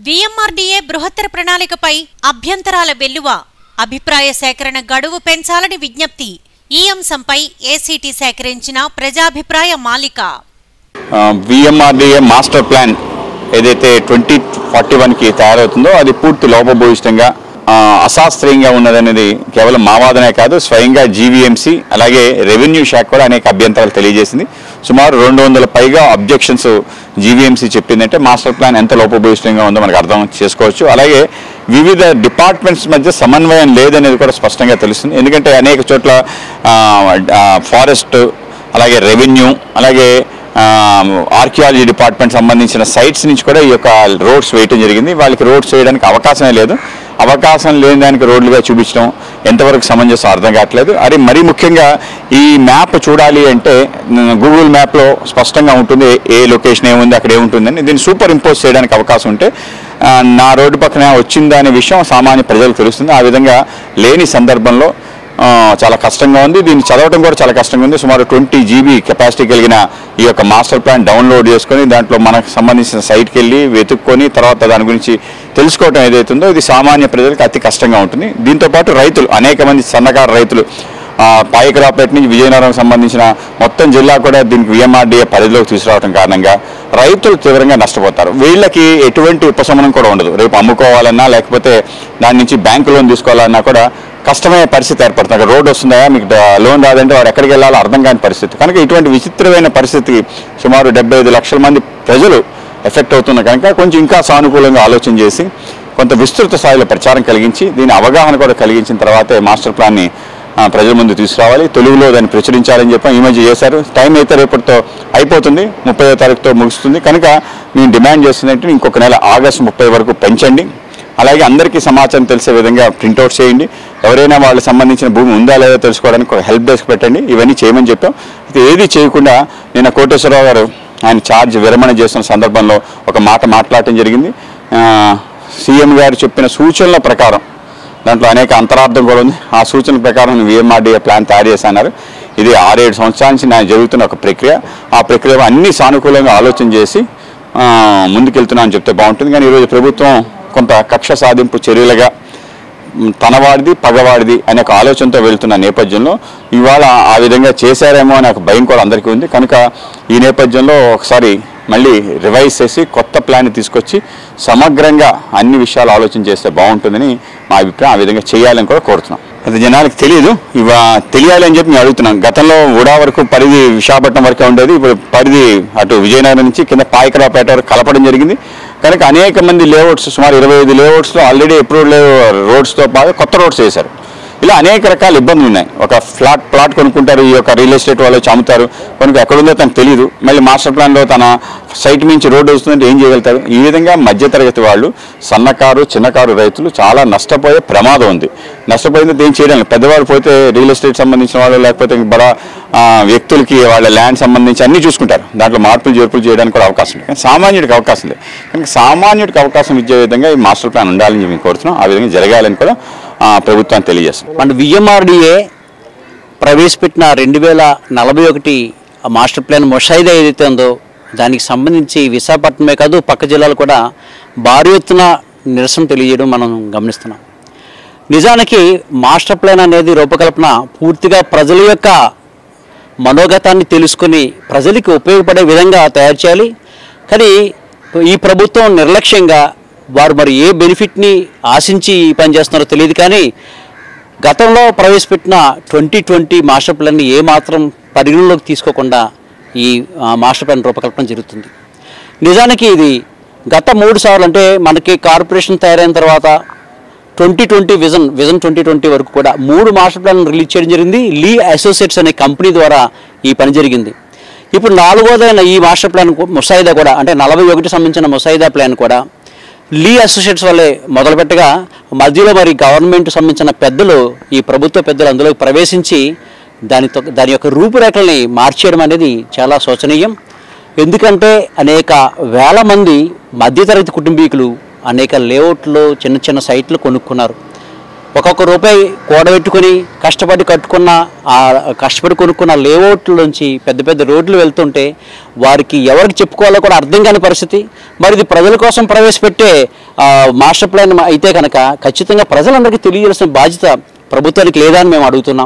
VMRDA బృహత్తర ప్రణాళికపై అభ్యంతరాల వెల్లువ అభిప్రాయ సేకరణ గడువు పెంచాలని విజ్ఞప్తి ఈ అంశంపై ఏసీటీ సేకరించిన ప్రజాభిప్రాయ మాలిక విఎంఆర్డీఏ మాస్టర్ ప్లాన్ ఏదైతే ట్వంటీ ఫార్టీ వన్కి తయారవుతుందో అది పూర్తి లోపభూయిష్టంగా ఆ, అశాస్త్రీయంగా ఉన్నదనేది కేవలం మా వాదనే కాదు స్వయంగా జీవీఎంసీ అలాగే రెవెన్యూ శాఖ కూడా అనేక అభ్యంతరాలు తెలియజేసింది సుమారు రెండు వందల పైగా అబ్జెక్షన్స్ జీవీఎంసీ చెప్పిందంటే మాస్టర్ ప్లాన్ ఎంత లోపభూయిష్టంగా ఉందో మనకు అర్థం చేసుకోవచ్చు అలాగే వివిధ డిపార్ట్మెంట్స్ మధ్య సమన్వయం లేదనేది కూడా స్పష్టంగా తెలుస్తుంది ఎందుకంటే అనేక చోట్ల ఫారెస్ట్ అలాగే రెవెన్యూ అలాగే ఆర్కియాలజీ డిపార్ట్మెంట్ సంబంధించిన సైట్స్ నుంచి కూడా ఈ యొక్క రోడ్స్ వేయటం జరిగింది వాళ్ళకి రోడ్స్ వేయడానికి అవకాశమే లేదు అవకాశం లేని దానికి రోడ్లుగా చూపించడం ఎంతవరకు సమంజసం అర్థం కావట్లేదు అది మరీ ముఖ్యంగా ఈ మ్యాప్ చూడాలి అంటే గూగుల్ మ్యాప్లో స్పష్టంగా ఉంటుంది ఏ లొకేషన్ ఏముంది అక్కడ ఏముంటుందని దీన్ని సూపర్ ఇంపోజ్ చేయడానికి అవకాశం ఉంటే ఆ, నా రోడ్డు పక్కన వచ్చిందా అనే విషయం సామాన్య ప్రజలకు తెలుస్తుంది ఆ విధంగా లేని సందర్భంలో ఆ, చాలా కష్టంగా ఉంది దీన్ని చదవడం కూడా చాలా కష్టంగా ఉంది సుమారు ట్వంటీ జీబీ కెపాసిటీ కలిగిన ఈ యొక్క మాస్టర్ ప్లాన్ డౌన్లోడ్ చేసుకొని దాంట్లో మనకు సంబంధించిన సైట్కి వెళ్ళి వెతుక్కొని తర్వాత దాని గురించి తెలుసుకోవడం ఏదైతుందో ఇది సామాన్య ప్రజలకు అతి కష్టంగా ఉంటుంది దీంతోపాటు రైతులు అనేక మంది సన్నకారు రైతులు ఆ, పాయకరాపేట నుంచి విజయనగరం సంబంధించిన మొత్తం జిల్లా కూడా దీనికి విఎంఆర్డీఏ పరిధిలోకి తీసుకురావడం కారణంగా రైతులు తీవ్రంగా నష్టపోతారు వీళ్ళకి ఎటువంటి ఉపశమనం కూడా ఉండదు రేపు అమ్ముకోవాలన్నా లేకపోతే దాని నుంచి బ్యాంకు లోన్ తీసుకోవాలన్నా కూడా కష్టమైన పరిస్థితి ఏర్పడుతుంది అక్కడ రోడ్డు వస్తుందా మీకు డ- లోన్ రాదంటే వాడు ఎక్కడికి వెళ్ళాలో అర్థం కాని పరిస్థితి కనుక ఇటువంటి విచిత్రమైన పరిస్థితి సుమారు డెబ్బై ఐదు లక్షల మంది ప్రజలు ఎఫెక్ట్ అవుతున్న కనుక కొంచెం ఇంకా సానుకూలంగా ఆలోచన చేసి కొంత విస్తృత స్థాయిలో ప్రచారం కలిగించి దీని అవగాహన కూడా కలిగించిన తర్వాతే మాస్టర్ ప్లాన్ని ఆ, ప్రజల ముందు తీసుకురావాలి తెలుగులో దాన్ని ప్రచురించాలని చెప్పి ఈ మధ్య చేశారు టైం అయితే రేపటితో అయిపోతుంది ముప్పైదో తారీఖుతో ముగుస్తుంది కనుక మేము డిమాండ్ చేస్తున్నట్టు ఇంకొక నెల ఆగస్టు ముప్పై వరకు పెంచండి అలాగే అందరికీ సమాచారం తెలిసే విధంగా ప్రింట్అవుట్ చేయండి ఎవరైనా వాళ్ళకి సంబంధించిన భూమి ఉందా లేదా తెలుసుకోవడానికి ఒక హెల్ప్ డెస్క్ పెట్టండి ఇవన్నీ చేయమని చెప్పాం అయితే ఏది చేయకుండా నిన్న కోటేశ్వరరావు గారు ఆయన ఛార్జ్ విరమణ చేస్తున్న సందర్భంలో ఒక మాట మాట్లాడటం జరిగింది ఆ, సీఎం గారు చెప్పిన సూచనల ప్రకారం దాంట్లో అనేక అంతరార్థం కూడా ఉంది ఆ సూచనల ప్రకారం విఎంఆర్డీఏ ప్లాన్ తయారు చేశారు ఇది ఆరేడు సంవత్సరాల నుంచి నాకు జరుగుతున్న ఒక ప్రక్రియ ఆ ప్రక్రియ అన్ని సానుకూలంగా ఆలోచన చేసి ఆ, ముందుకెళ్తున్నా అని చెప్తే బాగుంటుంది కానీ ఈరోజు ప్రభుత్వం కొంత కక్ష సాధింపు చర్యలుగా మ్, తనవాడిది పగవాడిది అనే ఒక ఆలోచనతో వెళ్తున్న నేపథ్యంలో ఇవాళ ఆ విధంగా చేశారేమో అనే ఒక భయం కూడా అందరికీ ఉంది కనుక ఈ నేపథ్యంలో ఒకసారి మళ్ళీ రివైజ్ చేసి కొత్త ప్లాన్ తీసుకొచ్చి సమగ్రంగా అన్ని విషయాలు ఆలోచన చేస్తే బాగుంటుందని మా అభిప్రాయం ఆ విధంగా చేయాలని కూడా కోరుతున్నాం అది జనాలకు తెలియదు ఇవా తెలియాలి అని చెప్పి మేము అడుగుతున్నాం గతంలో ఉడా వరకు పరిధి విశాఖపట్నం వరకే ఉండేది ఇప్పుడు పరిధి అటు విజయనగరం నుంచి కింద పాయకరాపేట వరకు కలపడం జరిగింది కనుక అనేక మంది లేఅవుట్స్ సుమారు ఇరవై ఐదు లేఅవుట్స్లో ఆల్రెడీ అప్రూవ్డ్ లేవ్ రోడ్స్తో పాటు కొత్త రోడ్స్ వేశారు ఇలా అనేక రకాల ఇబ్బందులు ఉన్నాయి ఒక ఫ్లాట్ ప్లాట్ కొనుక్కుంటారు ఈ యొక్క రియల్ ఎస్టేట్ వాళ్ళు వచ్చి అమ్ముతారు కనుక ఎక్కడుందో తనకు తెలియదు మళ్ళీ మాస్టర్ ప్లాన్లో తన సైట్ నుంచి రోడ్డు వస్తుందంటే ఏం చేయగలుగుతారు ఈ విధంగా మధ్యతరగతి వాళ్ళు సన్నకారు చిన్నకారు రైతులు చాలా నష్టపోయే ప్రమాదం ఉంది నష్టపోయింది ఏం చేయడం లేదు. పెద్దవాళ్ళు పోతే రియల్ ఎస్టేట్ సంబంధించిన వాళ్ళు లేకపోతే బడా ఆ, వ్యక్తులకి వాళ్ళ ల్యాండ్ సంబంధించి అన్నీ చూసుకుంటారు దాంట్లో మార్పులు చేర్పులు చేయడానికి కూడా అవకాశం ఉంది కానీ సామాన్యుడికి అవకాశం లేదు కనుక సామాన్యుడికి అవకాశం ఇచ్చే విధంగా ఈ మాస్టర్ ప్లాన్ ఉండాలని చెప్పి మేము కోరుతున్నాం ఆ విధంగా జరగాలని కూడా ఆ, ప్రభుత్వాన్ని తెలియజేస్తున్నాం మన విఎంఆర్డిఏ ప్రవేశపెట్టిన రెండు వేల నలభై ఒకటి మాస్టర్ ప్లాన్ ముషాయిదా ఏదైతే ఉందో దానికి సంబంధించి విశాఖపట్నమే కాదు పక్క జిల్లాలు కూడా భారీ ఎత్తున నిరసన తెలియజేయడం మనం గమనిస్తున్నాం నిజానికి మాస్టర్ ప్లాన్ అనేది రూపకల్పన పూర్తిగా ప్రజల యొక్క మనోగతాన్ని తెలుసుకొని ప్రజలకి ఉపయోగపడే విధంగా తయారు చేయాలి కానీ ఈ ప్రభుత్వం నిర్లక్ష్యంగా వారు మరి ఏ బెనిఫిట్ని ఆశించి ఈ పని చేస్తున్నారో తెలియదు కానీ గతంలో ప్రవేశపెట్టిన ట్వంటీ ట్వంటీ మాస్టర్ ప్లాన్ని ఏమాత్రం పరిగణలోకి తీసుకోకుండా ఈ ఆ, మాస్టర్ ప్లాన్ రూపకల్పన జరుగుతుంది నిజానికి ఇది గత మూడు సార్లు అంటే మనకి కార్పొరేషన్ తయారైన తర్వాత twenty twenty vision vision twenty twenty వరకు కూడా మూడు మాస్టర్ ప్లాన్ రిలీజ్ చేయడం జరిగింది లీ అసోసియేట్స్ అనే కంపెనీ ద్వారా ఈ పని జరిగింది ఇప్పుడు నాలుగోదైన ఈ మాస్టర్ ప్లాన్ కు- ముసాయిదా కూడా అంటే నలభై ఒకటి సంబంధించిన ముసాయిదా ప్లాన్ కూడా లీ అసోసియేట్స్ వల్లే మొదలుపెట్టగా మధ్యలో మరి గవర్నమెంట్ సంబంధించిన పెద్దలు ఈ ప్రభుత్వ పెద్దలు అందులోకి ప్రవేశించి దానితో దాని యొక్క రూపురేఖల్ని మార్చేయడం అనేది చాలా శోచనీయం ఎందుకంటే అనేక వేల మంది మధ్యతరగతి కుటుంబీకులు అనేక లేఅవుట్లు చిన్న చిన్న సైట్లు కొనుక్కున్నారు ఒక్కొక్క రూపాయి కూడబెట్టుకుని కష్టపడి కట్టుకున్న ఆ కష్టపడి కొనుక్కున్న లేఅవుట్ల నుంచి పెద్ద పెద్ద రోడ్లు వెళ్తుంటే వారికి ఎవరికి చెప్పుకోవాలో కూడా అర్థం కాని పరిస్థితి మరి ఇది ప్రజల కోసం ప్రవేశపెట్టే ఆ, మాస్టర్ ప్లాన్ అయితే కనుక ఖచ్చితంగా ప్రజలందరికీ తెలియజేయాల్సిన బాధ్యత ప్రభుత్వానికి లేదా అని మేము అడుగుతున్నాం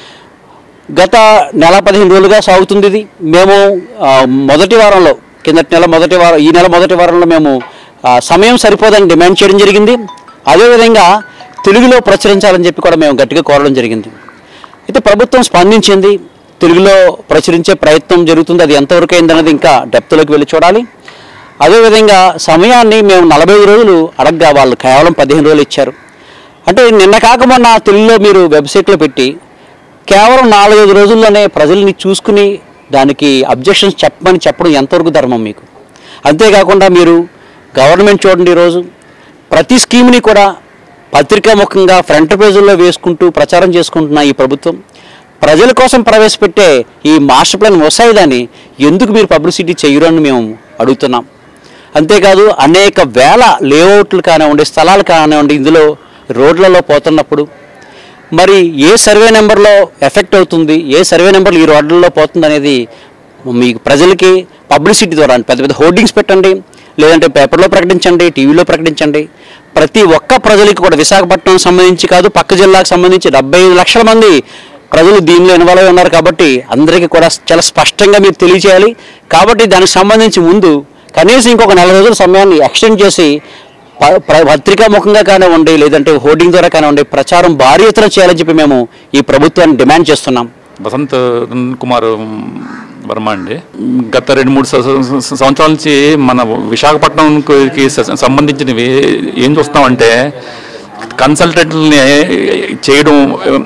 గత నెల పదిహేను రోజులుగా సాగుతుంది ఇది మేము ఆ, మొదటి వారంలో కిందటి నెల మొదటి వారం ఈ నెల మొదటి వారంలో మేము ఆ, సమయం సరిపోదని డిమాండ్ చేయడం జరిగింది అదేవిధంగా తెలుగులో ప్రచురించాలని చెప్పి కూడా మేము గట్టిగా కోరడం జరిగింది అయితే ప్రభుత్వం స్పందించింది తెలుగులో ప్రచురించే ప్రయత్నం జరుగుతుంది అది ఎంతవరకు అయిందన్నది ఇంకా డెప్త్లోకి వెళ్ళి చూడాలి అదేవిధంగా సమయాన్ని మేము నలభై ఐదు రోజులు అడగ్గా వాళ్ళు కేవలం పదిహేను రోజులు ఇచ్చారు అంటే నిన్న కాక మొన్న తెలుగులో మీరు వెబ్సైట్లో పెట్టి కేవలం నాలుగైదు రోజుల్లోనే ప్రజల్ని చూసుకుని దానికి అబ్జెక్షన్స్ చెప్పమని చెప్పడం ఎంతవరకు ధర్మం మీకు అంతేకాకుండా మీరు గవర్నమెంట్ చూడండి ఈరోజు ప్రతి స్కీమ్ని కూడా పత్రికాముఖంగా ఫ్రంట్ పేజీల్లో వేసుకుంటూ ప్రచారం చేసుకుంటున్న ఈ ప్రభుత్వం ప్రజల కోసం ప్రవేశపెట్టే ఈ మాస్టర్ ప్లాన్ ముసాయిదాన్ని ఎందుకు మీరు పబ్లిసిటీ చేయరు అని మేము అడుగుతున్నాం అంతేకాదు అనేక వేల లేఅవుట్లు కానివ్వండి స్థలాలు కానివ్వండి ఇందులో రోడ్లలో పోతున్నప్పుడు మరి ఏ సర్వే నెంబర్లో ఎఫెక్ట్ అవుతుంది ఏ సర్వే నెంబర్లు ఈ రోడ్లలో పోతుంది అనేది మీకు ప్రజలకి పబ్లిసిటీ ద్వారా పెద్ద పెద్ద హోర్డింగ్స్ పెట్టండి లేదంటే పేపర్లో ప్రకటించండి టీవీలో ప్రకటించండి ప్రతి ఒక్క ప్రజలకి కూడా విశాఖపట్నం సంబంధించి కాదు పక్క జిల్లాకు సంబంధించి డెబ్బై ఐదు లక్షల మంది ప్రజలు దీనిలో ఇన్వాల్వ్ అయి ఉన్నారు కాబట్టి అందరికీ కూడా చాలా స్పష్టంగా మీరు తెలియచేయాలి కాబట్టి దానికి సంబంధించి ముందు కనీసం ఇంకొక నెల రోజుల సమయాన్ని ఎక్స్టెండ్ చేసి ప- ప్ర- పత్రికా ముఖంగా కానివ్వండి లేదంటే హోర్డింగ్ ద్వారా కానివ్వండి ప్రచారం భారీ ఎత్తున చేయాలని చెప్పి మేము ఈ ప్రభుత్వాన్ని డిమాండ్ చేస్తున్నాం వసంత్ కుమార్ వర్మ అండి గత రెండు మూడు స- స- స- సంవత్సరాల నుంచి మన విశాఖపట్నంకి స- సంబంధించినవి ఏం చూస్తామంటే కన్సల్టెంట్ని చేయడం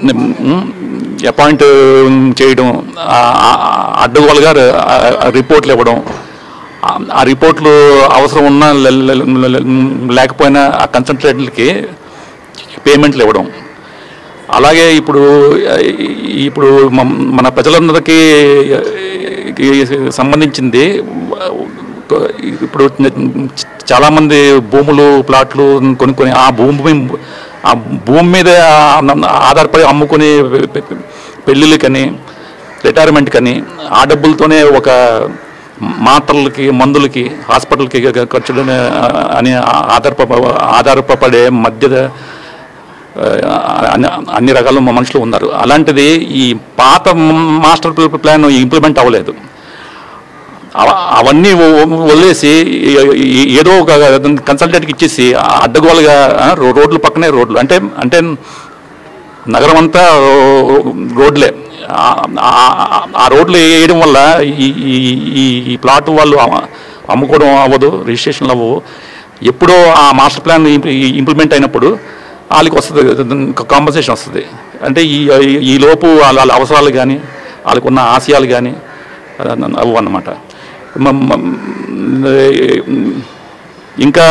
అపాయింట్ చేయడం ఆ- ఆ- అడ్డగోలుగా రిపోర్ట్లు ఇవ్వడం ఆ- ఆ రిపోర్ట్లు అవసరం ఉన్నా లే- లే- లే- లేకపోయినా ఆ కన్సల్టెంట్లకి పేమెంట్లు ఇవ్వడం అలాగే ఇప్పుడు ఇప్పుడు మ- మన ప్రజలందరికీ ఈ సంబంధించింది ఇప్పుడు చాలామంది భూములు ప్లాట్లు కొనుక్కొని ఆ భూమి ఆ భూమి మీద ఆధారపడి అమ్ముకుని పెళ్ళిళ్ళకని రిటైర్మెంట్ కని ఆ డబ్బులతోనే ఒక మాత్రలకి మందులకి హాస్పిటల్కి ఖర్చులు అని ఆధారప ఆధారపడే మధ్య అన్ని అన్ని రకాల మనుషులు ఉన్నారు అలాంటిది ఈ పాత మాస్టర్ ప్లాన్ ఇంప్లిమెంట్ అవ్వలేదు అవ- అవన్నీ వ- వదిలేసి ఏ- ఏ- ఏదో ఒక కన్సల్టెంట్కి ఇచ్చేసి అడ్డగోలుగా ఆ, రో- రోడ్ల పక్కనే రోడ్లు అంటే అంటే నగరం అంతా రోడ్లే ఆ- ఆ- ఆ రోడ్లు వేయడం వల్ల ఈ ఈ- ఈ ఈ ప్లాట్ వాళ్ళు అమ్మ- అమ్ముకోవడం అవ్వదు రిజిస్ట్రేషన్లు అవ్వవు ఎప్పుడో ఆ మాస్టర్ ప్లాన్ ఇంప్లిమెంట్ అయినప్పుడు వాళ్ళకి వస్తుంది కాంపన్సేషన్ వస్తుంది అంటే ఈ ఈ- ఈ లోపు వాళ్ళ వాళ్ళ అవసరాలు కానీ వాళ్ళకు ఉన్న ఆశయాలు కానీ అవ్వు అన్నమాట మ- మ- ఇంకా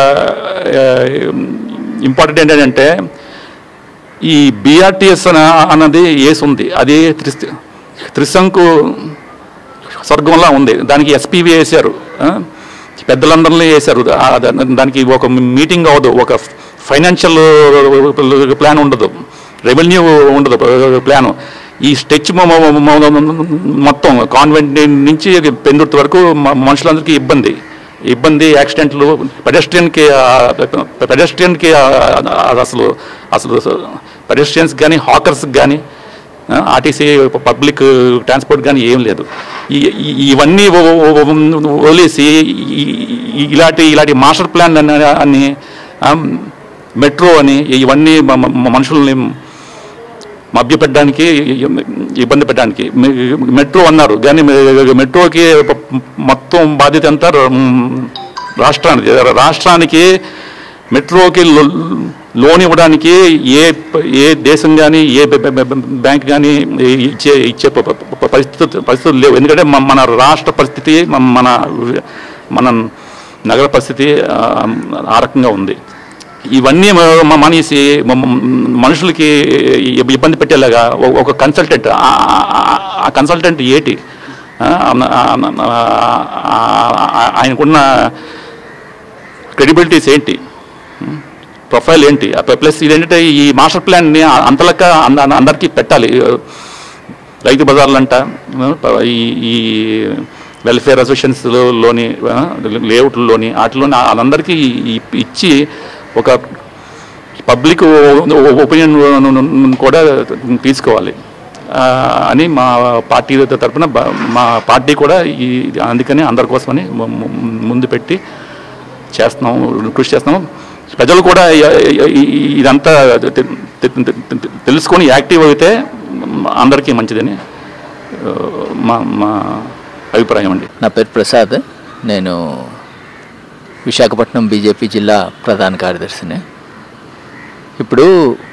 ఇంపార్టెంట్ ఏంటంటే ఈ బీఆర్టీఎస్ అన్నది ఏసి ఉంది అది త్రిస్ త్రిశంకు స్వర్గంలా ఉంది దానికి ఎస్పీవి వేశారు ఆ? పెద్దలందరినీ వేశారు ఆ, దా- దానికి ఒక మీటింగ్ అవ్వదు ఒక ఫైనాన్షియల్ ప్లాన్ ఉండదు రెవెన్యూ ఉండదు ప్లాన్ ఈ స్టెచ్ మొ- మొ- మొ- మొత్తం కాన్వెంట్ నుంచి పెందుర్తి వరకు మ- మనుషులందరికీ ఇబ్బంది ఇబ్బంది యాక్సిడెంట్లు పెడెస్ట్రియన్కి పెడెస్ట్రియన్కి అసలు అసలు పెడెస్ట్రియన్స్ కానీ హాకర్స్కి కానీ ఆర్టీసీ పబ్లిక్ ట్రాన్స్పోర్ట్ కానీ ఏం లేదు ఈ- ఈ- ఇవన్నీ వ- వ- వ- వదిలేసి ఈ- ఈ- ఇలాంటి ఇలాంటి మాస్టర్ ప్లాన్ అని అని ఆ, మెట్రో అని ఇవన్నీ మ- మ- మనుషుల్ని మభ్యపెట్టడానికి ఇబ్బంది పెట్టడానికి మె- మెట్రో అన్నారు కానీ మె- మెట్రోకి ప- మొత్తం బాధ్యత అంతా ర- రాష్ట్రానికి రాష్ట్రానికి మెట్రోకి లో- లోన్ ఇవ్వడానికి ఏ ప- ఏ దేశం కానీ ఏ బె- బె- బె- బ్యాంక్ కానీ ఇచ్చే ఇచ్చే ప- ప- పరిస్థితి పరిస్థితులు లేవు ఎందుకంటే మ- మన రాష్ట్ర పరిస్థితి మ- మన మన నగర పరిస్థితి ఆ, ఆ రకంగా ఉంది ఇవన్నీ మ- మ- మానేసి మ- మ- మనుషులకి ఇబ్- ఇబ్బంది పెట్టేలాగా ఒక- ఒక కన్సల్టెంట్ ఆ- ఆ- ఆ కన్సల్టెంట్ ఏటి ఆ, ఆ- ఆ- ఆ- ఆయనకున్న క్రెడిబిలిటీస్ ఏంటి ప్రొఫైల్ ఏంటి ఆ ప్లస్ ఇదేంటంటే ఈ మాస్టర్ ప్లాన్ని అంతలక్క అంద- అందరికీ పెట్టాలి రైతు బజార్లంట ఈ ఈ వెల్ఫేర్ అసోసియేషన్స్లోని లేఅవుట్లలోని వాటిలోని వాళ్ళందరికీ ఈ- ఇచ్చి ఒక పబ్లిక్ ఒపీనియన్ కూడా తీసుకోవాలి ఆ, అని మా పార్టీ తరఫున మా పార్టీ కూడా ఈ అందుకని అందరి కోసమని ము- ము- ముందు పెట్టి చేస్తున్నాం కృషి చేస్తున్నాం ప్రజలు కూడా ఇ- ఇ- ఇ- ఇదంతా తె- తె- తె- తెలుసుకొని యాక్టివ్ అయితే అందరికీ మంచిదని ఆ, మా మా అభిప్రాయం అండి నా పేరు ప్రసాద్ నేను విశాఖపట్నం బీజేపీ జిల్లా ప్రధాన కార్యదర్శిని ఇప్పుడు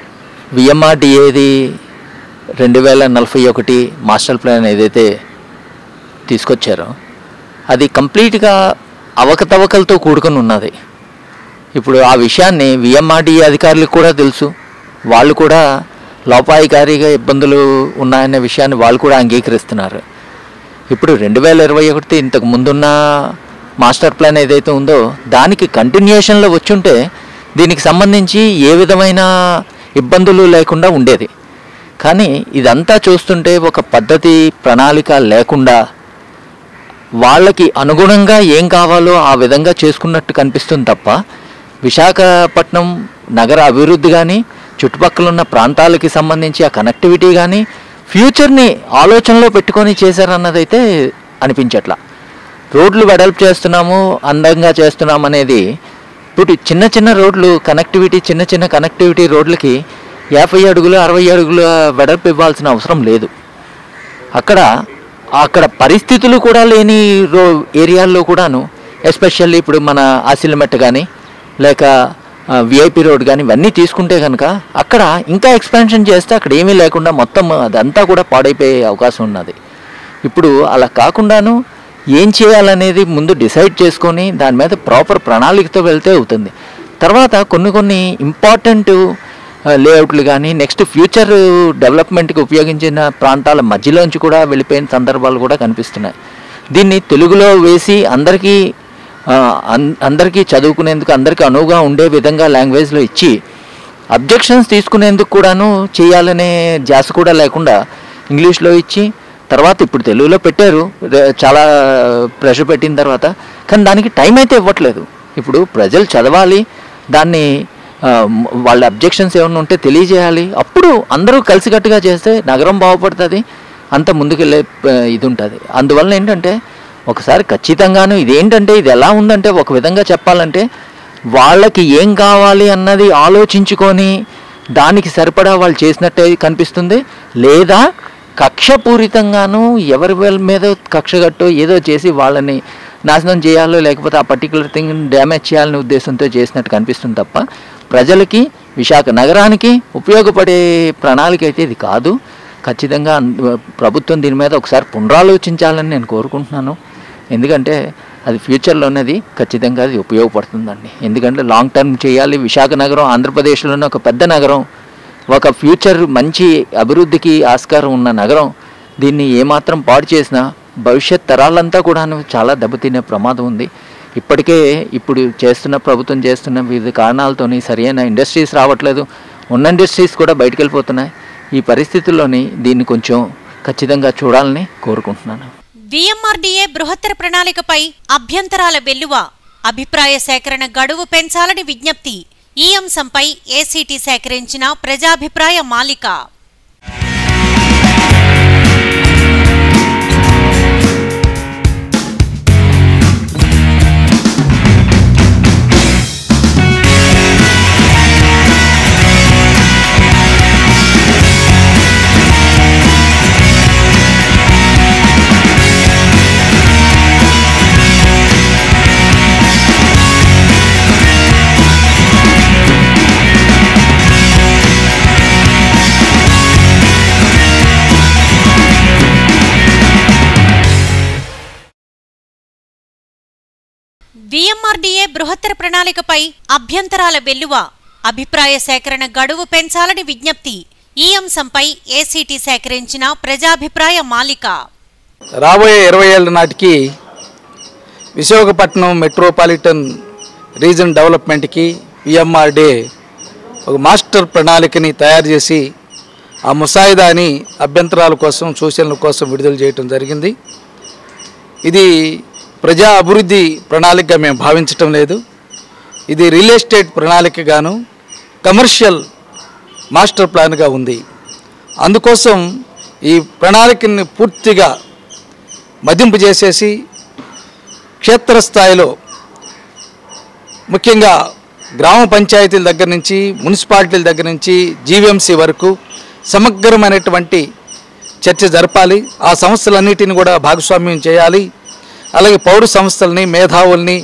విఎంఆర్డిఏది రెండు వేల నలభై ఒకటి మాస్టర్ ప్లాన్ ఏదైతే తీసుకొచ్చారో అది కంప్లీట్గా అవకతవకలతో కూడుకొని ఉన్నది ఇప్పుడు ఆ విషయాన్ని విఎంఆర్డిఏ అధికారులకు కూడా తెలుసు వాళ్ళు కూడా లోపాయికారిగా ఇబ్బందులు ఉన్నాయనే విషయాన్ని వాళ్ళు కూడా అంగీకరిస్తున్నారు ఇప్పుడు రెండు వేల ఇరవై ఒకటి ఇంతకు ముందున్న మాస్టర్ ప్లాన్ ఏదైతే ఉందో దానికి కంటిన్యూషన్లో వచ్చుంటే దీనికి సంబంధించి ఏ విధమైన ఇబ్బందులు లేకుండా ఉండేది కానీ ఇదంతా చూస్తుంటే ఒక పద్ధతి ప్రణాళిక లేకుండా వాళ్ళకి అనుగుణంగా ఏం కావాలో ఆ విధంగా చేసుకున్నట్టు కనిపిస్తుంది తప్ప విశాఖపట్నం నగర అభివృద్ధి కానీ చుట్టుపక్కల ఉన్న ప్రాంతాలకి సంబంధించి ఆ కనెక్టివిటీ కానీ ఫ్యూచర్ని ఆలోచనలో పెట్టుకొని చేశారన్నదైతే అనిపించట్లా రోడ్లు వెడల్పు చేస్తున్నాము అందంగా చేస్తున్నాం అనేది ఇప్పుడు చిన్న చిన్న రోడ్లు కనెక్టివిటీ చిన్న చిన్న కనెక్టివిటీ రోడ్లకి యాభై అడుగులు అరవై అడుగుల వెడల్పు ఇవ్వాల్సిన అవసరం లేదు అక్కడ అక్కడ పరిస్థితులు కూడా లేని రో ఏరియాల్లో కూడాను ఎస్పెషల్లీ ఇప్పుడు మన ఆసిలమెట్ కానీ లేక విఐపి రోడ్ కానీ ఇవన్నీ తీసుకుంటే కనుక అక్కడ ఇంకా ఎక్స్పాన్షన్ చేస్తే అక్కడ ఏమీ లేకుండా మొత్తం అదంతా కూడా పాడైపోయే అవకాశం ఉన్నది ఇప్పుడు అలా కాకుండాను ఏం చేయాలనేది ముందు డిసైడ్ చేసుకొని దాని మీద ప్రాపర్ ప్రణాళికతో వెళ్తే అవుతుంది తర్వాత కొన్ని కొన్ని ఇంపార్టెంట్ లేఅవుట్లు కానీ నెక్స్ట్ ఫ్యూచర్ డెవలప్మెంట్కి ఉపయోగించిన ప్రాంతాల మధ్యలోంచి కూడా వెళ్ళిపోయిన సందర్భాలు కూడా కనిపిస్తున్నాయి దీన్ని తెలుగులో వేసి అందరికీ ఆ, అన్- అందరికీ చదువుకునేందుకు అందరికీ అనువుగా ఉండే విధంగా లాంగ్వేజ్లో ఇచ్చి అబ్జెక్షన్స్ తీసుకునేందుకు కూడాను చేయాలనే ధ్యాస కూడా లేకుండా ఇంగ్లీష్లో ఇచ్చి తర్వాత ఇప్పుడు తెలుగులో పెట్టారు రే- చాలా ప్రెషర్ పెట్టిన తర్వాత కానీ దానికి టైం అయితే ఇవ్వట్లేదు ఇప్పుడు ప్రజలు చదవాలి దాన్ని ఆ, మ్- వాళ్ళ అబ్జెక్షన్స్ ఏమైనా ఉంటే తెలియజేయాలి అప్పుడు అందరూ కలిసికట్టుగా చేస్తే నగరం బాగుపడుతుంది అంత ముందుకెళ్ళే ఆ, ఇది ఉంటుంది అందువల్ల ఏంటంటే ఒకసారి ఖచ్చితంగాను ఇదేంటంటే ఇది ఎలా ఉందంటే ఒక విధంగా చెప్పాలంటే వాళ్ళకి ఏం కావాలి అన్నది ఆలోచించుకొని దానికి సరిపడా వాళ్ళు చేసినట్టే కనిపిస్తుంది లేదా కక్షపూరితంగాను ఎవరి వాళ్ళ మీద కక్షగట్టో ఏదో చేసి వాళ్ళని నాశనం చేయాలో లేకపోతే ఆ పర్టికులర్ థింగ్ డ్యామేజ్ చేయాలనే ఉద్దేశంతో చేసినట్టు కనిపిస్తుంది తప్ప ప్రజలకి విశాఖ నగరానికి ఉపయోగపడే ప్రణాళిక అయితే ఇది కాదు ఖచ్చితంగా అన్- ప్రభుత్వం దీని మీద ఒకసారి పునరాలోచించాలని నేను కోరుకుంటున్నాను ఎందుకంటే అది ఫ్యూచర్లోనేది ఖచ్చితంగా అది ఉపయోగపడుతుందండి ఎందుకంటే లాంగ్ టర్మ్ చేయాలి విశాఖ నగరం ఆంధ్రప్రదేశ్లోనే ఒక పెద్ద నగరం ఒక ఫ్యూచర్ మంచి అభివృద్ధికి ఆస్కారం ఉన్న నగరం దీన్ని ఏమాత్రం పాడు చేసినా భవిష్యత్ తరాలంతా కూడాను చాలా దెబ్బతినే ప్రమాదం ఉంది ఇప్పటికే ఇప్పుడు చేస్తున్న ప్రభుత్వం చేస్తున్న వివిధ కారణాలతోని సరైన ఇండస్ట్రీస్ రావట్లేదు ఉన్న ఇండస్ట్రీస్ కూడా బయటకు వెళ్ళిపోతున్నాయి ఈ పరిస్థితుల్లోని దీన్ని కొంచెం ఖచ్చితంగా చూడాలని కోరుకుంటున్నాను విఎంఆర్డీఏ బృహత్తర ప్రణాళికపై అభ్యంతరాల వెల్లువ అభిప్రాయ సేకరణ గడువు పెంచాలని విజ్ఞప్తి ఈ అంశంపై ఏసీటీ సేకరించిన ప్రజాభిప్రాయ మాలిక విఎంఆర్డీఏ బృహత్తర ప్రణాళికపై అభ్యంతరాల వెల్లువ అభిప్రాయ సేకరణ గడువు పెంచాలని విజ్ఞప్తి ఈ అంశంపై ఏసీటీ సేకరించిన ప్రజాభిప్రాయ మాలిక రాబోయే ఇరవై ఏళ్ళ నాటికి విశాఖపట్నం మెట్రోపాలిటన్ రీజన్ డెవలప్మెంట్కి విఎంఆర్డే ఒక మాస్టర్ ప్రణాళికని తయారు చేసి ఆ ముసాయిదాని అభ్యంతరాల కోసం సూచనల కోసం విడుదల చేయటం జరిగింది ఇది ప్రజా అభివృద్ధి ప్రణాళికగా మేము భావించటం లేదు ఇది రియల్ ఎస్టేట్ ప్రణాళికగాను కమర్షియల్ మాస్టర్ ప్లాన్గా ఉంది అందుకోసం ఈ ప్రణాళికని పూర్తిగా మదింపు చేసేసి క్షేత్రస్థాయిలో ముఖ్యంగా గ్రామ పంచాయతీల దగ్గర నుంచి మున్సిపాలిటీల దగ్గర నుంచి జీవీఎంసీ వరకు సమగ్రమైనటువంటి చర్చ జరపాలి ఆ సంస్థలన్నిటిని కూడా భాగస్వామ్యం చేయాలి అలాగే పౌర సంస్థల్ని మేధావుల్ని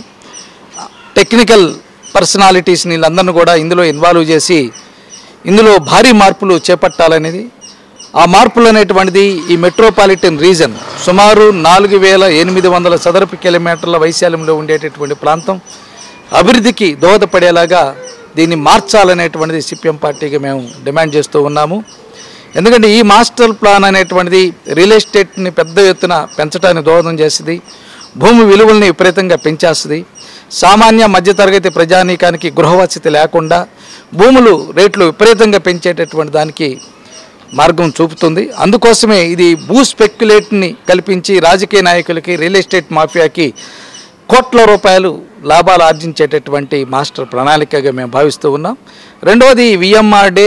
టెక్నికల్ పర్సనాలిటీస్ని వీళ్ళందరినీ కూడా ఇందులో ఇన్వాల్వ్ చేసి ఇందులో భారీ మార్పులు చేపట్టాలనేది ఆ మార్పులు అనేటువంటిది ఈ మెట్రోపాలిటన్ రీజన్ సుమారు నాలుగు వేల ఎనిమిది వందల చదరపు కిలోమీటర్ల వైశాల్యంలో ఉండేటటువంటి ప్రాంతం అభివృద్ధికి దోహదపడేలాగా దీన్ని మార్చాలనేటువంటిది సిపిఎం పార్టీకి మేము డిమాండ్ చేస్తూ ఉన్నాము ఎందుకంటే ఈ మాస్టర్ ప్లాన్ అనేటువంటిది రియల్ ఎస్టేట్ని పెద్ద ఎత్తున పెంచడానికి దోహదం చేస్తుంది భూమి విలువల్ని విపరీతంగా పెంచేస్తుంది సామాన్య మధ్యతరగతి ప్రజానీకానికి గృహవసతి లేకుండా భూములు రేట్లు విపరీతంగా పెంచేటటువంటి దానికి మార్గం చూపుతుంది అందుకోసమే ఇది భూ స్పెక్యులేట్ని కల్పించి రాజకీయ నాయకులకి రియల్ ఎస్టేట్ మాఫియాకి కోట్ల రూపాయలు లాభాలు ఆర్జించేటటువంటి మాస్టర్ ప్రణాళికగా మేము భావిస్తూ ఉన్నాం రెండవది విఎంఆర్డే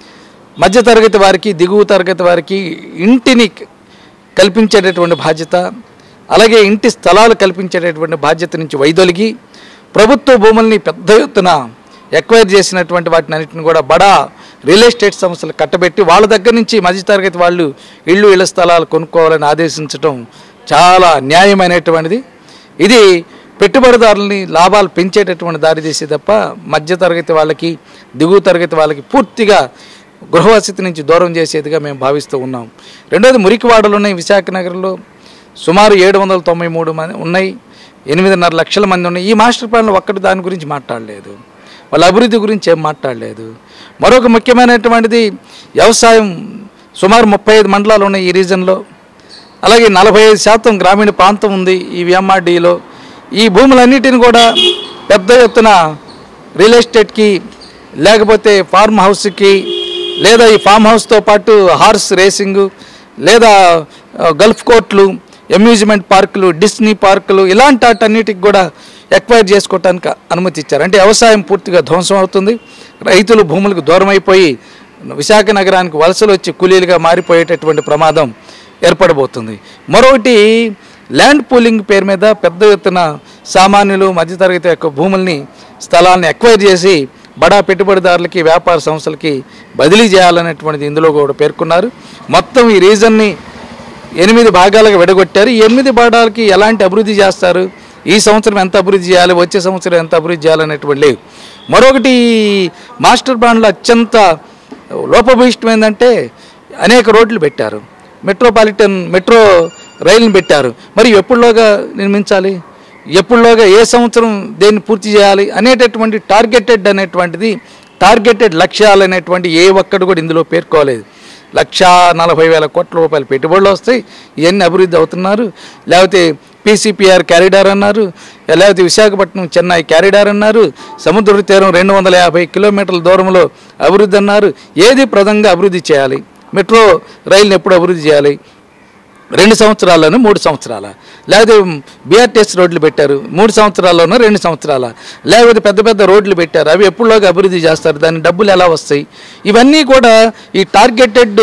మధ్యతరగతి వారికి దిగువ తరగతి వారికి ఇంటిని కల్పించేటటువంటి బాధ్యత అలాగే ఇంటి స్థలాలు కల్పించేటటువంటి బాధ్యత నుంచి వైదొలిగి ప్రభుత్వ భూముల్ని పెద్ద ఎత్తున ఎక్వైర్ చేసినటువంటి వాటిని అన్నింటిని కూడా బడా రియల్ ఎస్టేట్ సంస్థలు కట్టబెట్టి వాళ్ళ దగ్గర నుంచి మధ్యతరగతి వాళ్ళు ఇళ్ళు ఇళ్ల స్థలాలు కొనుక్కోవాలని ఆదేశించడం చాలా న్యాయమైనటువంటిది ఇది పెట్టుబడిదారులని లాభాలు పెంచేటటువంటి దారి చేసే తప్ప మధ్యతరగతి వాళ్ళకి దిగువ తరగతి వాళ్ళకి పూర్తిగా గృహవసతి నుంచి దూరం చేసేదిగా మేము భావిస్తూ ఉన్నాం రెండోది మురికివాడలు ఉన్నాయి విశాఖ నగరంలో సుమారు ఏడు వందల తొంభై మూడు మంది ఉన్నాయి ఎనిమిదిన్నర లక్షల మంది ఉన్నాయి ఈ మాస్టర్ ప్లాన్లో ఒక్కటి దాని గురించి మాట్లాడలేదు వాళ్ళ అభివృద్ధి గురించి ఏం మాట్లాడలేదు మరొక ముఖ్యమైనటువంటిది వ్యవసాయం సుమారు ముప్పై ఐదు మండలాలు ఉన్నాయి ఈ రీజన్లో అలాగే నలభై ఐదు శాతం గ్రామీణ ప్రాంతం ఉంది ఈ విఎంఆర్డీలో ఈ భూములన్నిటిని కూడా పెద్ద ఎత్తున రియల్ ఎస్టేట్కి లేకపోతే ఫార్మ్ హౌస్కి లేదా ఈ ఫామ్ హౌస్తో పాటు హార్స్ రేసింగ్ లేదా ఆ, గల్ఫ్ కోర్ట్లు అమ్యూజ్మెంట్ పార్కులు డిస్నీ పార్కులు ఇలాంటి వాటన్నిటికి కూడా ఎక్వైర్ చేసుకోవటానికి అనుమతి ఇచ్చారు అంటే వ్యవసాయం పూర్తిగా ధ్వంసం అవుతుంది రైతులు భూములకు దూరం అయిపోయి విశాఖ నగరానికి వలసలు వచ్చి కూలీలుగా మారిపోయేటటువంటి ప్రమాదం ఏర్పడబోతుంది మరొకటి ల్యాండ్ పూలింగ్ పేరు మీద పెద్ద ఎత్తున సామాన్యులు మధ్యతరగతి యొక్క భూముల్ని స్థలాన్ని ఎక్వైర్ చేసి బడా పెట్టుబడిదారులకి వ్యాపార సంస్థలకి బదిలీ చేయాలనేటువంటిది ఇందులో కూడా పేర్కొన్నారు మొత్తం ఈ రీజన్ని ఎనిమిది భాగాలుగా విడగొట్టారు ఈ ఎనిమిది భాగాలకి ఎలాంటి అభివృద్ధి చేస్తారు ఈ సంవత్సరం ఎంత అభివృద్ధి చేయాలి వచ్చే సంవత్సరం ఎంత అభివృద్ధి చేయాలనేటువంటి లేవు మరొకటి మాస్టర్ ప్లాన్లో అత్యంత లోపభూయిష్టం ఏంటంటే అనేక రోడ్లు పెట్టారు మెట్రోపాలిటన్ మెట్రో రైలుని పెట్టారు మరి ఎప్పుడులోగా నిర్మించాలి ఎప్పుడులోగా ఏ సంవత్సరం దేన్ని పూర్తి చేయాలి అనేటటువంటి టార్గెటెడ్ అనేటువంటిది టార్గెటెడ్ లక్ష్యాలు అనేటువంటి ఏ ఒక్కడు కూడా ఇందులో పేర్కోలేదు లక్షా నలభై వేల కోట్ల రూపాయల పెట్టుబడులు వస్తాయి ఇవన్నీ అభివృద్ధి అవుతున్నారు లేకపోతే పీసీపీఆర్ క్యారిడార్ అన్నారు లేకపోతే విశాఖపట్నం చెన్నై క్యారిడార్ అన్నారు సముద్ర తీరం రెండు వందల యాభై కిలోమీటర్ల దూరంలో అభివృద్ధి అన్నారు ఏది ప్రధానంగా అభివృద్ధి చేయాలి మెట్రో రైలుని ఎప్పుడు అభివృద్ధి చేయాలి రెండు సంవత్సరాల్లోనూ మూడు సంవత్సరాల లేకపోతే బీఆర్టీఎస్ రోడ్లు పెట్టారు మూడు సంవత్సరాల్లోనూ రెండు సంవత్సరాల లేకపోతే పెద్ద పెద్ద రోడ్లు పెట్టారు అవి ఎప్పుడులోగా అభివృద్ధి చేస్తారు దాని డబ్బులు ఎలా వస్తాయి ఇవన్నీ కూడా ఈ టార్గెటెడ్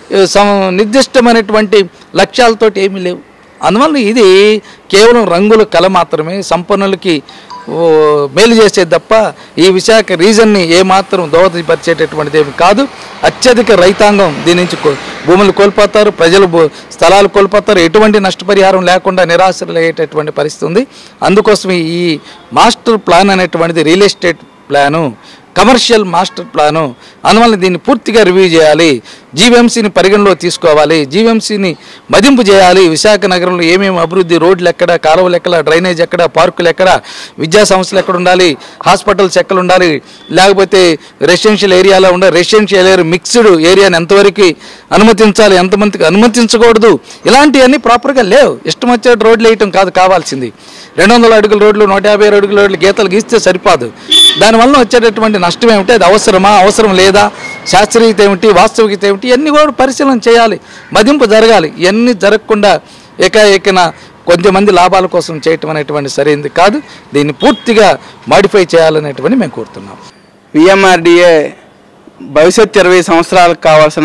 నిర్దిష్టమైనటువంటి లక్ష్యాలతోటి ఏమీ లేవు అందువల్ల ఇది కేవలం రంగుల కళ మాత్రమే సంపన్నులకి ఓ, మేలు చేసేది తప్ప ఈ విశాఖ రీజన్ని ఏమాత్రం దోహదపరిచేటటువంటిది ఏమి కాదు అత్యధిక రైతాంగం దీని నుంచి కో- భూములు కోల్పోతారు ప్రజలు భూ- స్థలాలు కోల్పోతారు ఎటువంటి నష్టపరిహారం లేకుండా నిరాశలయ్యేటటువంటి పరిస్థితి ఉంది అందుకోసం ఈ మాస్టర్ ప్లాన్ అనేటువంటిది real estate plan commercial master plan అందువల్ల దీన్ని పూర్తిగా రివ్యూ చేయాలి జీవీఎంసీని పరిగణలో తీసుకోవాలి జీవీఎంసీని మదింపు చేయాలి విశాఖ నగరంలో ఏమేమి అభివృద్ధి రోడ్లు ఎక్కడ కాలువలు ఎక్కడ డ్రైనేజ్ ఎక్కడ పార్కులు ఎక్కడ విద్యా సంస్థలు ఎక్కడ ఉండాలి హాస్పిటల్స్ ఎక్కడ ఉండాలి లేకపోతే రెసిడెన్షియల్ ఏరియాలో ఉండే రెసిడెన్షియల్ ఏరియా మిక్స్డ్ ఏరియాని ఎంతవరకు అనుమతించాలి ఎంతమందికి అనుమతించకూడదు ఇలాంటివన్నీ ప్రాపర్గా లేవు ఇష్టం వచ్చేట్టు రోడ్లు వేయటం కాదు కావాల్సింది రెండు వందల అడుగుల రోడ్లు నూట యాభై అడుగుల రోడ్లు గీతలు గీస్తే సరిపోదు దానివల్ల వచ్చేటటువంటి నష్టం ఏమిటి అది అవసరమా అవసరం లేదా శాస్త్రీయత ఏమిటి వాస్తవికత ఏమిటి ఇవన్నీ కూడా పరిశీలన చేయాలి మదింపు జరగాలి ఇవన్నీ జరగకుండా ఏకాఏకన కొంతమంది లాభాల కోసం చేయటం అనేటువంటి సరైనది కాదు దీన్ని పూర్తిగా మాడిఫై చేయాలనేటువంటి మేము కోరుతున్నాం విఎంఆర్డిఏ భవిష్యత్ ఇరవై సంవత్సరాలకు కావాల్సిన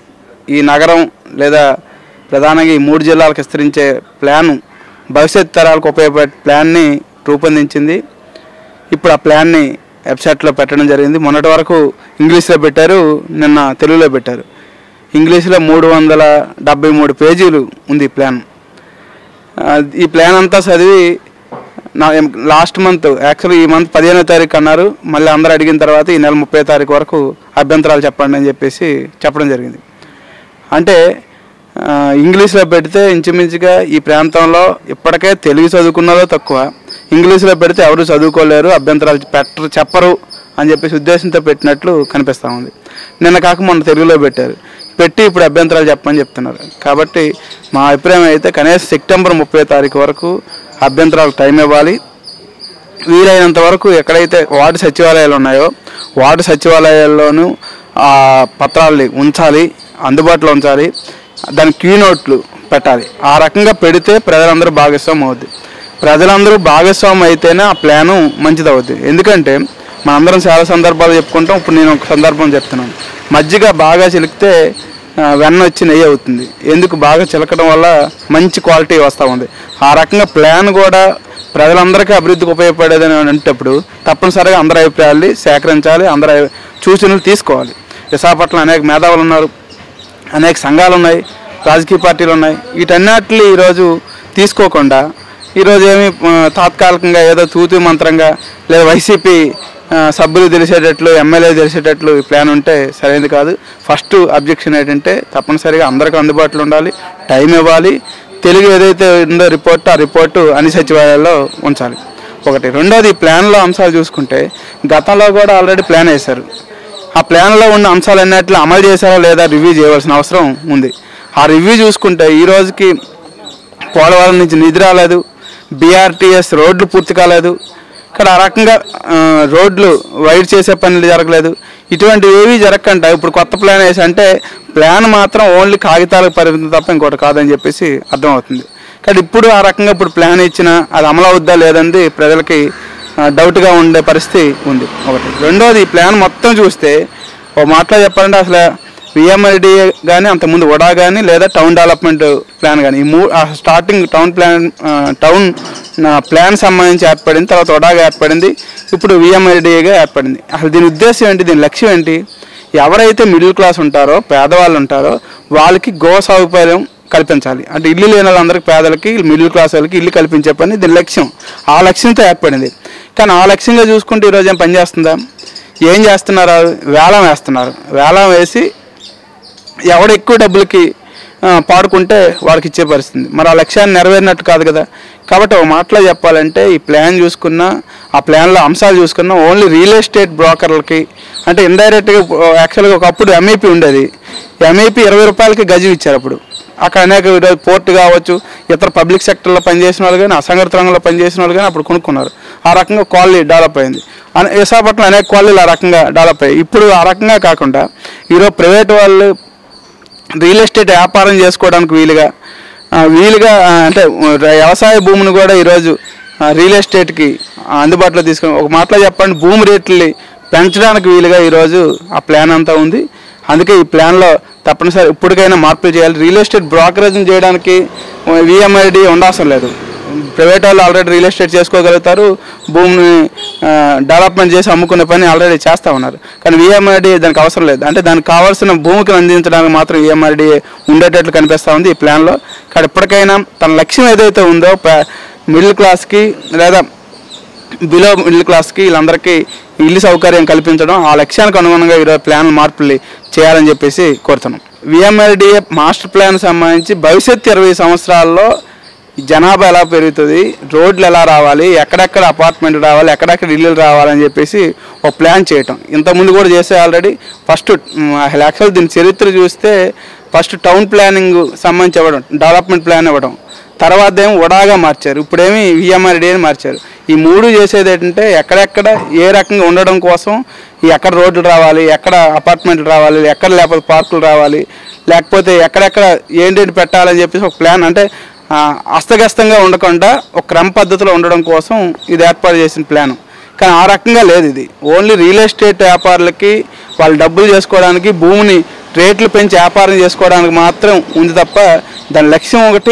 ఈ నగరం లేదా ప్రధానంగా ఈ మూడు జిల్లాలకు విస్తరించే ప్లాను భవిష్యత్ తరాలకు ఉపయోగపడే ప్లాన్ని రూపొందించింది ఇప్పుడు ఆ ప్లాన్ని వెబ్సైట్లో పెట్టడం జరిగింది మొన్నటి వరకు ఇంగ్లీష్లో పెట్టారు నిన్న తెలుగులో పెట్టారు ఇంగ్లీష్లో మూడు వందల డెబ్బై మూడు పేజీలు ఉంది ఈ ప్లాన్ ఆ, ఈ ప్లాన్ అంతా చదివి నా లాస్ట్ మంత్ యాక్చువల్లీ ఈ మంత్ పదిహేనో తారీఖు అన్నారు మళ్ళీ అందరూ అడిగిన తర్వాత ఈ నెల ముప్పై తారీఖు వరకు అభ్యంతరాలు చెప్పండి అని చెప్పేసి చెప్పడం జరిగింది అంటే ఆ, ఇంగ్లీష్లో పెడితే ఇంచుమించుగా ఈ ప్రాంతంలో ఇప్పటికే తెలుగు చదువుకున్నదో తక్కువ ఇంగ్లీష్లో పెడితే ఎవరు చదువుకోలేరు అభ్యంతరాలు పెట్టరు చెప్పరు అని చెప్పేసి ఉద్దేశంతో పెట్టినట్లు కనిపిస్తూ ఉంది నిన్న కాక మొన్న తెలుగులో పెట్టారు పెట్టి ఇప్పుడు అభ్యంతరాలు చెప్పమని చెప్తున్నారు కాబట్టి మా అభిప్రాయం అయితే కనీసం సెప్టెంబర్ ముప్పై తారీఖు వరకు అభ్యంతరాలకు టైం ఇవ్వాలి వీలైనంత వరకు ఎక్కడైతే వార్డు సచివాలయాలు ఉన్నాయో వార్డు సచివాలయాల్లోనూ ఆ పత్రాలని ఉంచాలి అందుబాటులో ఉంచాలి దాని క్యూ నోట్లు పెట్టాలి ఆ రకంగా పెడితే ప్రజలందరూ భాగస్వామ్యం అవుద్ది ప్రజలందరూ భాగస్వామ్యం అయితేనే ఆ ప్లాను మంచిది అవుద్ది ఎందుకంటే మనందరం చాలా సందర్భాలు చెప్పుకుంటాం ఇప్పుడు నేను ఒక సందర్భం చెప్తున్నాను మజ్జిగ బాగా చిలికితే ఆ, వెన్న వచ్చి నెయ్యి అవుతుంది ఎందుకు బాగా చిలకడం వల్ల మంచి క్వాలిటీ వస్తూ ఉంది ఆ రకంగా ప్లాన్ కూడా ప్రజలందరికీ అభివృద్ధికి ఉపయోగపడేదని అనేటప్పుడు తప్పనిసరిగా అందరి అభిప్రాయాలు సేకరించాలి అందరి సూచనలు తీసుకోవాలి విశాఖపట్నం అనేక మేధావులు ఉన్నారు అనేక సంఘాలు ఉన్నాయి రాజకీయ పార్టీలు ఉన్నాయి వీటన్నిటిని ఈరోజు తీసుకోకుండా ఈరోజు ఏమి ఆ, తాత్కాలికంగా ఏదో తూతు మంత్రంగా లేదా వైసీపీ ఆ, సభ్యులు తెలిసేటట్లు ఎమ్మెల్యే తెలిసేటట్లు ఈ ప్లాన్ ఉంటే సరైనది కాదు ఫస్ట్ అబ్జెక్షన్ ఏంటంటే తప్పనిసరిగా అందరికీ అందుబాటులో ఉండాలి టైం ఇవ్వాలి తెలుగు ఏదైతే ఉందో రిపోర్ట్ ఆ రిపోర్టు అన్ని సచివాలయాల్లో ఉంచాలి ఒకటి రెండోది ఈ ప్లాన్లో అంశాలు చూసుకుంటే గతంలో కూడా ఆల్రెడీ ప్లాన్ వేశారు ఆ ప్లాన్లో ఉన్న అంశాలు అన్నిట్లు అమలు చేశారా లేదా రివ్యూ చేయవలసిన అవసరం ఉంది ఆ రివ్యూ చూసుకుంటే ఈ రోజుకి పోలవరం నుంచి నిధి రాలేదు బీఆర్టీఎస్ రోడ్లు పూర్తి కాలేదు ఇక్కడ ఆ రకంగా ఆ, రోడ్లు వైడ్ చేసే పనులు జరగలేదు ఇటువంటి ఏవి జరగకుండా ఇప్పుడు కొత్త ప్లాన్ వేసి అంటే ప్లాన్ మాత్రం ఓన్లీ కాగితాలకు పరిమితం తప్ప ఇంకోటి కాదని చెప్పేసి అర్థమవుతుంది కానీ ఇప్పుడు ఆ రకంగా ఇప్పుడు ప్లాన్ ఇచ్చినా అది అమలు అవుద్దా లేదంది ప్రజలకి ఆ, డౌట్గా ఉండే పరిస్థితి ఉంది ఒకటి రెండోది ఈ ప్లాన్ మొత్తం చూస్తే ఓ మాటలో చెప్పాలంటే అసలు విఎంఐడి కానీ అంతకుముందు వడా కానీ లేదా టౌన్ డెవలప్మెంట్ ప్లాన్ కానీ ఈ మూ ఆ స్టార్టింగ్ టౌన్ ప్లాన్ ఆ, టౌన్ ఆ, ప్లాన్ సంబంధించి ఏర్పడింది తర్వాత వడాగా ఏర్పడింది ఇప్పుడు విఎంఐడిగా ఏర్పడింది అసలు దీని ఉద్దేశం ఏంటి దీని లక్ష్యం ఏంటి ఎవరైతే మిడిల్ క్లాస్ ఉంటారో పేదవాళ్ళు ఉంటారో వాళ్ళకి గో సౌకర్యం కల్పించాలి అంటే ఇల్లు లేని వాళ్ళందరికీ పేదలకి మిడిల్ క్లాస్ వాళ్ళకి ఇల్లు కల్పించే పని దీని లక్ష్యం ఆ లక్ష్యంతో ఏర్పడింది కానీ ఆ లక్ష్యంగా చూసుకుంటే ఈరోజు ఏం పని చేస్తుందా ఏం చేస్తున్నారు వేలం వేస్తున్నారు వేలం వేసి ఎవడు ఎక్కువ డబ్బులకి ఆ, పాడుకుంటే వాడికి ఇచ్చే పరిస్థితి మరి ఆ లక్ష్యాన్ని నెరవేరినట్టు కాదు కదా కాబట్టి ఒక మాటలో చెప్పాలంటే ఈ ప్లాన్ చూసుకున్నా ఆ ప్లాన్లో అంశాలు చూసుకున్నా ఓన్లీ రియల్ ఎస్టేట్ బ్రోకర్లకి అంటే ఇండైరెక్ట్గా యాక్చువల్గా ఒకప్పుడు ఎంఐపి ఉండేది ఎంఐపి ఇరవై రూపాయలకి గజం ఇచ్చారు అప్పుడు అక్కడ అనేక ఈరోజు పోర్ట్ కావచ్చు ఇతర పబ్లిక్ సెక్టర్లో పనిచేసిన వాళ్ళు కానీ అసంఘటిత రంగంలో పనిచేసిన వాళ్ళు కానీ అప్పుడు కొనుక్కున్నారు ఆ రకంగా క్వాలిటీ డెవలప్ అయింది అనే- విశాఖపట్నం అనేక క్వాలిటీలు ఆ రకంగా డెవలప్ అయ్యాయి ఇప్పుడు ఆ రకంగా కాకుండా ఈరోజు ప్రైవేట్ వాళ్ళు రియల్ ఎస్టేట్ వ్యాపారం చేసుకోవడానికి వీలుగా ఆ, వీలుగా ఆ, అంటే ర- వ్యవసాయ భూమిని కూడా ఈరోజు ఆ, రియల్ ఎస్టేట్కి ఆ, అందుబాటులో తీసుకొని ఒక మాటలో చెప్పండి భూమి రేట్లని పెంచడానికి వీలుగా ఈరోజు ఆ ప్లాన్ అంతా ఉంది అందుకే ఈ ప్లాన్లో తప్పనిసరి ఇప్పటికైనా మార్పులు చేయాలి రియల్ ఎస్టేట్ బ్రోకరేజ్ చేయడానికి విఎంఐడి ఉండవసరం లేదు ప్రైవేట్ వాళ్ళు ఆల్రెడీ రియల్ ఎస్టేట్ చేసుకోగలుగుతారు భూమిని ఆ, డెవలప్మెంట్ చేసి అమ్ముకునే పని ఆల్రెడీ చేస్తూ ఉన్నారు కానీ విఎంఆర్డి దానికి అవసరం లేదు అంటే దానికి కావాల్సిన భూమికి అందించడానికి మాత్రం విఎంఆర్డి ఉండేటట్లు కనిపిస్తూ ఉంది ఈ ప్లాన్లో కానీ ఇప్పటికైనా తన లక్ష్యం ఏదైతే ఉందో మిడిల్ క్లాస్కి లేదా బిలో మిడిల్ క్లాస్కి వీళ్ళందరికీ ఇల్లు సౌకర్యం కల్పించడం ఆ లక్ష్యానికి అనుగుణంగా ఈరోజు ప్లాన్ మార్పులు చేయాలని చెప్పేసి కోరుతున్నాం విఎంఆర్డిఏ మాస్టర్ ప్లాన్ సంబంధించి భవిష్యత్ ఇరవై సంవత్సరాల్లో జనాభా ఎలా పెరుగుతుంది రోడ్లు ఎలా రావాలి ఎక్కడెక్కడ అపార్ట్మెంట్ రావాలి ఎక్కడెక్కడ ఇల్లులు రావాలని చెప్పేసి ఒక ప్లాన్ చేయటం ఇంతకుముందు కూడా చేసే ఆల్రెడీ ఫస్ట్ యాక్చువల్ దీని చరిత్ర చూస్తే ఫస్ట్ టౌన్ ప్లానింగ్ సంబంధించి ఇవ్వడం డెవలప్మెంట్ ప్లాన్ ఇవ్వడం తర్వాత ఏమో ఉడాగా మార్చారు ఇప్పుడేమి విఎంఆర్డీ అని మార్చారు ఈ మూడు చేసేది ఏంటంటే ఎక్కడెక్కడ ఏ రకంగా ఉండడం కోసం ఈ ఎక్కడ రోడ్లు రావాలి ఎక్కడ అపార్ట్మెంట్లు రావాలి ఎక్కడ లేకపోతే పార్కులు రావాలి లేకపోతే ఎక్కడెక్కడ ఏంటేంటి పెట్టాలని చెప్పేసి ఒక ప్లాన్ అంటే ఆ, అస్తవ్యస్తంగా ఉండకుండా ఒక క్రమ పద్ధతిలో ఉండడం కోసం ఇది ఏర్పాటు చేసిన ప్లాన్ కానీ ఆ రకంగా లేదు ఇది ఓన్లీ రియల్ ఎస్టేట్ వ్యాపారులకి వాళ్ళు డబ్బులు చేసుకోవడానికి భూమిని రేట్లు పెంచి వ్యాపారం చేసుకోవడానికి మాత్రం ఉంది తప్ప దాని లక్ష్యం ఒకటి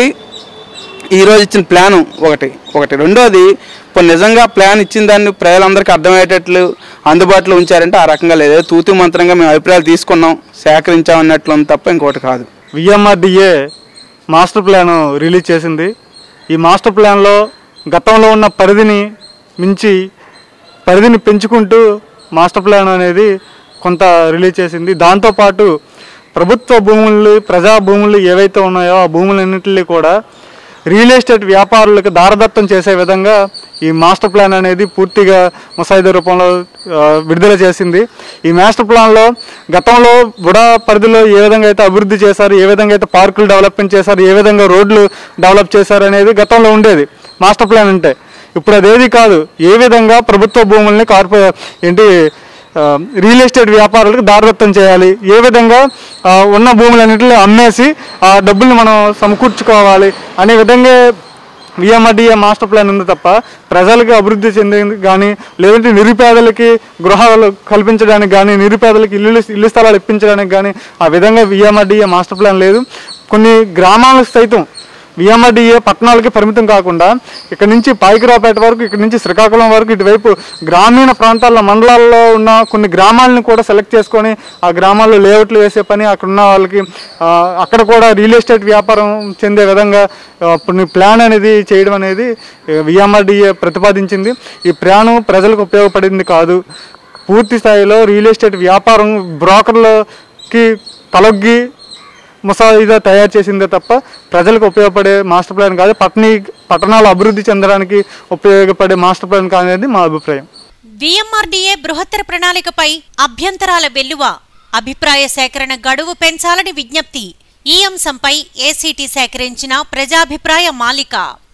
ఈ రోజు ఇచ్చిన ప్లాన్ ఒకటి ఒకటి రెండోది ఇప్పుడు నిజంగా ప్లాన్ ఇచ్చిన దాన్ని ప్రజలందరికీ అర్థమయ్యేటట్లు అందుబాటులో ఉంచారంటే ఆ రకంగా లేదు ఏదో తూతు మంత్రంగా మేము అభిప్రాయాలు తీసుకున్నాం సేకరించాం అన్నట్లు ఉంది తప్ప ఇంకోటి కాదు విఎంఆర్డిఏ మాస్టర్ ప్లాన్ రిలీజ్ చేసింది ఈ మాస్టర్ ప్లాన్లో గతంలో ఉన్న పరిధిని మించి పరిధిని పెంచుకుంటూ మాస్టర్ ప్లాన్ అనేది కొంత రిలీజ్ చేసింది దాంతోపాటు ప్రభుత్వ భూములు ప్రజా భూములు ఏవైతే ఉన్నాయో ఆ భూములన్నింటినీ కూడా రియల్ ఎస్టేట్ వ్యాపారులకు దారదత్తం చేసే విధంగా ఈ మాస్టర్ ప్లాన్ అనేది పూర్తిగా ముసాయిదా రూపంలో ఆ, విడుదల చేసింది ఈ మాస్టర్ ప్లాన్లో గతంలో బుడా పరిధిలో ఏ విధంగా అయితే అభివృద్ధి చేశారు ఏ విధంగా అయితే పార్కులు డెవలప్మెంట్ చేశారు ఏ విధంగా రోడ్లు డెవలప్ చేశారు అనేది గతంలో ఉండేది మాస్టర్ ప్లాన్ అంటే ఇప్పుడు అదేది కాదు ఏ విధంగా ప్రభుత్వ భూముల్ని కార్పొ ఏంటి ఆ, రియల్ ఎస్టేట్ వ్యాపారులకు దారదత్తం చేయాలి ఏ విధంగా ఆ, ఉన్న భూములన్నింటినీ అమ్మేసి ఆ డబ్బుల్ని మనం సమకూర్చుకోవాలి అనే విధంగా విఎంఆర్డీఏ మాస్టర్ ప్లాన్ ఉంది తప్ప ప్రజలకు అభివృద్ధి చెందేందుకు కానీ లేదంటే నిరుపేదలకి గృహాలు కల్పించడానికి కానీ నిరుపేదలకి ఇల్లు ఇల్లు స్థలాలు ఇప్పించడానికి కానీ ఆ విధంగా విఎంఆర్డీఏ మాస్టర్ ప్లాన్ లేదు కొన్ని గ్రామాలకు సైతం విఎంఆర్డీఏ పట్టణాలకి పరిమితం కాకుండా ఇక్కడ నుంచి పాయికిరాపేట వరకు ఇక్కడ నుంచి శ్రీకాకుళం వరకు ఇటువైపు గ్రామీణ ప్రాంతాల్లో మండలాల్లో ఉన్న కొన్ని గ్రామాలను కూడా సెలెక్ట్ చేసుకొని ఆ గ్రామాల్లో లేఅవుట్లు వేసే పని అక్కడ ఉన్న వాళ్ళకి ఆ, అక్కడ కూడా రియల్ ఎస్టేట్ వ్యాపారం చెందే విధంగా ఆ, కొన్ని ప్లాన్ అనేది చేయడం అనేది విఎంఆర్డీఏ ప్రతిపాదించింది ఈ ప్లాను ప్రజలకు ఉపయోగపడింది కాదు పూర్తి స్థాయిలో రియల్ ఎస్టేట్ వ్యాపారం బ్రోకర్లకి తలొగ్గి ముసాయిదా తయారు చేసిందే తప్ప ప్రజలకు ఉపయోగపడే మాస్టర్ ప్లాన్ కాదు పట్టణీ పట్టణాలు అభివృద్ధి చెందడానికి ఉపయోగపడే మాస్టర్ ప్లాన్ కాదనేది మా అభిప్రాయం విఎంఆర్డీఏ బృహత్తర ప్రణాళికపై అభ్యంతరాల వెల్లువ అభిప్రాయ సేకరణ గడువు పెంచాలని విజ్ఞప్తి ఈ అంశంపై ఏసీటీ సేకరించిన ప్రజాభిప్రాయ మాలిక